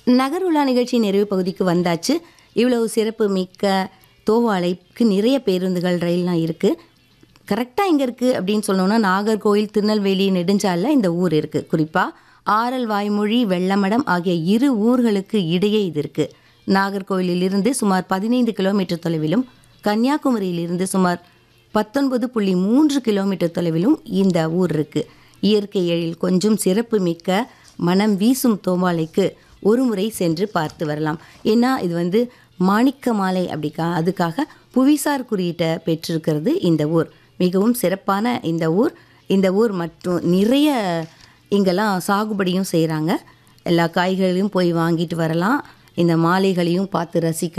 நகருலா நிகழ்ச்சி நிறைவு பகுதிக்கு வந்தாச்சு இவ்வளவு சிறப்பு மிக்க தோவாளைக்கு நிறைய பேருந்துகள் ரயில்லாம் இருக்குது கரெக்டாக எங்கே இருக்குது அப்படின்னு சொல்லணும்னா நாகர்கோயில் திருநெல்வேலி நெடுஞ்சாலில் இந்த ஊர் இருக்குது குறிப்பாக ஆரல் வாய்மொழி வெள்ளமடம் ஆகிய இரு ஊர்களுக்கு இடையே இது இருக்குது நாகர்கோயிலிலிருந்து சுமார் பதினைந்து கிலோமீட்டர் தொலைவிலும் கன்னியாகுமரியிலிருந்து சுமார் பத்தொன்பது புள்ளி மூன்று கிலோமீட்டர் தொலைவிலும் இந்த ஊர் இருக்குது இயற்கை எழில் கொஞ்சம் சிறப்பு மிக்க மனம் வீசும் தோமாலைக்கு ஒரு முறை சென்று பார்த்து வரலாம் ஏன்னா இது வந்து மாணிக்க மாலை அப்படிக்கா அதுக்காக புவிசார் குறியீட்டை பெற்றிருக்கிறது இந்த ஊர் மிகவும் சிறப்பான இந்த ஊர் இந்த ஊர் மற்றும் நிறைய இங்கெல்லாம் சாகுபடியும் செய்கிறாங்க எல்லா காய்கறிகளையும் போய் வாங்கிட்டு வரலாம் இந்த மாலைகளையும் பார்த்து ரசிக்க